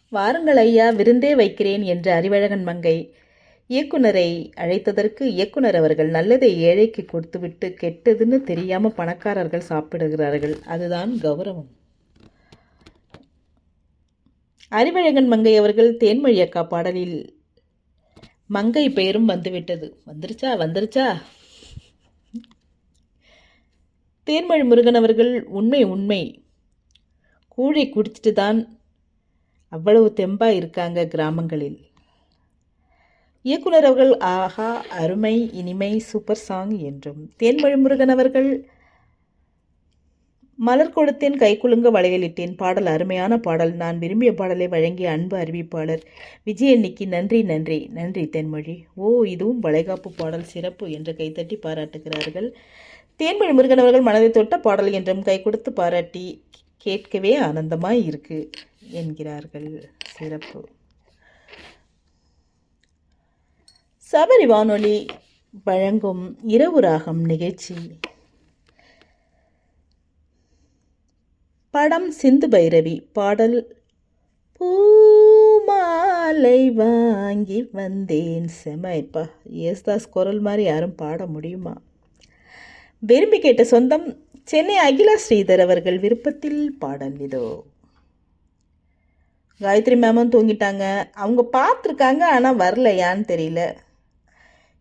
வாருங்கள் ஐயா விருந்தே வைக்கிறேன் என்று அறிவழகன் மங்கை இயக்குனரை அழைத்ததற்கு இயக்குனர் அவர்கள் நல்லதை ஏழைக்கு கொடுத்துவிட்டு கெட்டதுன்னு தெரியாம பணக்காரர்கள் சாப்பிடுகிறார்கள் அதுதான் கௌரவம் அறிவழகன் மங்கை அவர்கள் தேன்மொழி அக்கா பாடலில் மங்கை பெயரும் வந்துவிட்டது வந்துருச்சா வந்துருச்சா தேன்மொழி முருகன் அவர்கள் உண்மை உண்மை கூழை குடிச்சிட்டு தான் அவ்வளவு தெம்பா இருக்காங்க கிராமங்களில் இயக்குனர் அவர்கள் ஆஹா அருமை இனிமை சூப்பர் சாங் என்றும் தேன்மொழி முருகன் அவர்கள் மலர் கொடுத்தேன் கைக்குலுங்க வளையலிட்டேன் பாடல் அருமையான பாடல் நான் விரும்பிய பாடலை வழங்கிய அன்பு அறிவிப்பாளர் விஜயன்னிக்கு நன்றி நன்றி நன்றி தென்மொழி ஓ இதுவும் வளைகாப்பு பாடல் சிறப்பு என்று கைத்தட்டி பாராட்டுகிறார்கள் தேன்மொழி முருகன் அவர்கள் மனதை தொட்ட பாடல் என்றும் கை கொடுத்து பாராட்டி கேட்கவே ஆனந்தமாய் இருக்கு என்கிறார்கள் சிறப்பு சபரி வானொலி வழங்கும் இரவு ராகம் நிகழ்ச்சி படம் சிந்து பைரவி பாடல் பூமாலை வாங்கி வந்தேன் செமைப்பா ஏஸ்தாஸ் குரல் மாதிரி யாரும் பாட முடியுமா விரும்பி கேட்ட சொந்தம் சென்னை அகிலா ஸ்ரீதர் அவர்கள் விருப்பத்தில் பாடல் இதோ காயத்ரி மேமும் தூங்கிட்டாங்க அவங்க பார்த்துருக்காங்க ஆனால் வரலையான்னு தெரியல